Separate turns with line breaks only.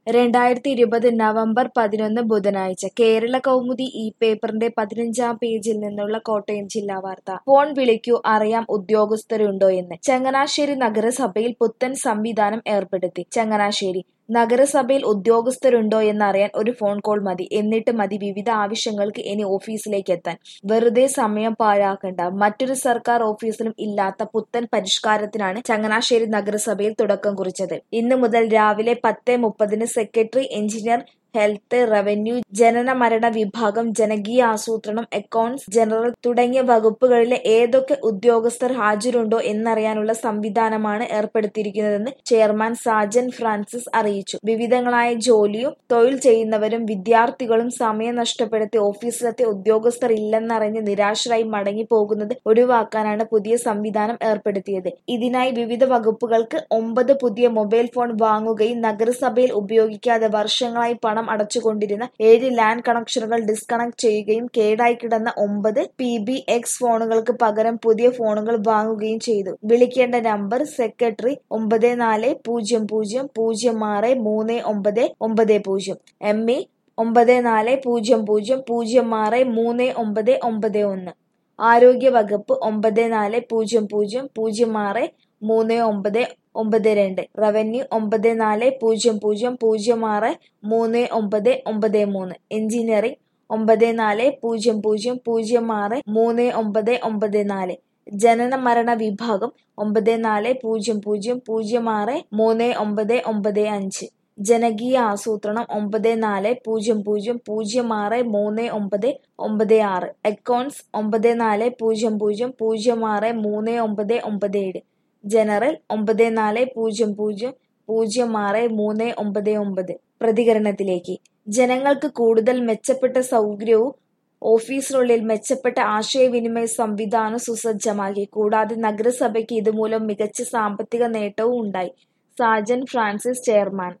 രണ്ടായിരത്തി ഇരുപത് നവംബർ പതിനൊന്ന് ബുധനാഴ്ച കേരള കൗമുദി ഈ പേപ്പറിന്റെ പതിനഞ്ചാം പേജിൽ നിന്നുള്ള കോട്ടയം ജില്ലാ വാർത്ത ഫോൺ വിളിക്കൂ അറിയാം ഉദ്യോഗസ്ഥരുണ്ടോ എന്ന് ചങ്ങനാശ്ശേരി നഗരസഭയിൽ പുത്തൻ സംവിധാനം ഏർപ്പെടുത്തി ചങ്ങനാശ്ശേരി നഗരസഭയിൽ ഉദ്യോഗസ്ഥരുണ്ടോ എന്നറിയാൻ ഒരു ഫോൺ കോൾ മതി എന്നിട്ട് മതി വിവിധ ആവശ്യങ്ങൾക്ക് ഇനി ഓഫീസിലേക്ക് എത്താൻ വെറുതെ സമയം പാഴാക്കണ്ട മറ്റൊരു സർക്കാർ ഓഫീസിലും ഇല്ലാത്ത പുത്തൻ പരിഷ്കാരത്തിനാണ് ചങ്ങനാശ്ശേരി നഗരസഭയിൽ തുടക്കം കുറിച്ചത് ഇന്നു മുതൽ രാവിലെ പത്ത് മുപ്പതിന് സെക്രട്ടറി എഞ്ചിനീയർ ഹെൽത്ത് റവന്യൂ ജനന മരണ വിഭാഗം ജനകീയ ആസൂത്രണം അക്കൗണ്ട്സ് ജനറൽ തുടങ്ങിയ വകുപ്പുകളിലെ ഏതൊക്കെ ഉദ്യോഗസ്ഥർ ഹാജരുണ്ടോ എന്നറിയാനുള്ള സംവിധാനമാണ് ഏർപ്പെടുത്തിയിരിക്കുന്നതെന്ന് ചെയർമാൻ സാജൻ ഫ്രാൻസിസ് അറിയിച്ചു വിവിധങ്ങളായ ജോലിയും തൊഴിൽ ചെയ്യുന്നവരും വിദ്യാർത്ഥികളും സമയം നഷ്ടപ്പെടുത്തി ഓഫീസിലെത്തിയ ഉദ്യോഗസ്ഥർ ഇല്ലെന്നറിഞ്ഞ് നിരാശരായി മടങ്ങി പോകുന്നത് ഒഴിവാക്കാനാണ് പുതിയ സംവിധാനം ഏർപ്പെടുത്തിയത് ഇതിനായി വിവിധ വകുപ്പുകൾക്ക് ഒമ്പത് പുതിയ മൊബൈൽ ഫോൺ വാങ്ങുകയും നഗരസഭയിൽ ഉപയോഗിക്കാതെ വർഷങ്ങളായി പണം അടച്ചുകൊണ്ടിരുന്ന ഏഴ് ലാൻഡ് കണക്ഷനുകൾ ഡിസ്കണക്ട് ചെയ്യുകയും കേടായി കിടന്ന ഒമ്പത് പി ബി എക്സ് ഫോണുകൾക്ക് പകരം പുതിയ ഫോണുകൾ വാങ്ങുകയും ചെയ്തു വിളിക്കേണ്ട നമ്പർ സെക്രട്ടറി ഒമ്പത് നാല് പൂജ്യം പൂജ്യം പൂജ്യം ആറ് മൂന്ന് ഒമ്പത് ഒമ്പത് പൂജ്യം എം ഇ ഒമ്പത് നാല് പൂജ്യം പൂജ്യം പൂജ്യം ആറ് മൂന്ന് ഒമ്പത് ഒമ്പത് ഒന്ന് ആരോഗ്യ വകുപ്പ് ഒമ്പത് നാല് പൂജ്യം പൂജ്യം പൂജ്യം ആറ് മൂന്ന് ഒമ്പത് ഒമ്പത് രണ്ട് റവന്യൂ ഒമ്പത് നാല് പൂജ്യം പൂജ്യം പൂജ്യം ആറ് മൂന്ന് ഒമ്പത് ഒമ്പത് മൂന്ന് എഞ്ചിനീയറിംഗ് ഒമ്പത് നാല് പൂജ്യം പൂജ്യം പൂജ്യം ആറ് മൂന്ന് ഒമ്പത് ഒമ്പത് നാല് ജനന മരണ വിഭാഗം ഒമ്പത് നാല് പൂജ്യം പൂജ്യം പൂജ്യം ആറ് മൂന്ന് ഒമ്പത് ഒമ്പത് അഞ്ച് ജനകീയ ആസൂത്രണം ഒമ്പത് നാല് പൂജ്യം പൂജ്യം പൂജ്യം ആറ് മൂന്ന് ഒമ്പത് ഒമ്പത് ആറ് അക്കൗണ്ട്സ് ഒമ്പത് നാല് പൂജ്യം പൂജ്യം പൂജ്യം ആറ് മൂന്ന് ഒമ്പത് ഒമ്പത് ഏഴ് ജനറൽ ഒമ്പത് നാല് പൂജ്യം പൂജ്യം പൂജ്യം ആറ് മൂന്ന് ഒമ്പത് ഒമ്പത് പ്രതികരണത്തിലേക്ക് ജനങ്ങൾക്ക് കൂടുതൽ മെച്ചപ്പെട്ട സൗകര്യവും ഓഫീസിനുള്ളിൽ മെച്ചപ്പെട്ട ആശയവിനിമയ സംവിധാനം സുസജ്ജമാക്കി കൂടാതെ നഗരസഭയ്ക്ക് ഇതുമൂലം മികച്ച സാമ്പത്തിക നേട്ടവും ഉണ്ടായി സാജൻ ഫ്രാൻസിസ് ചെയർമാൻ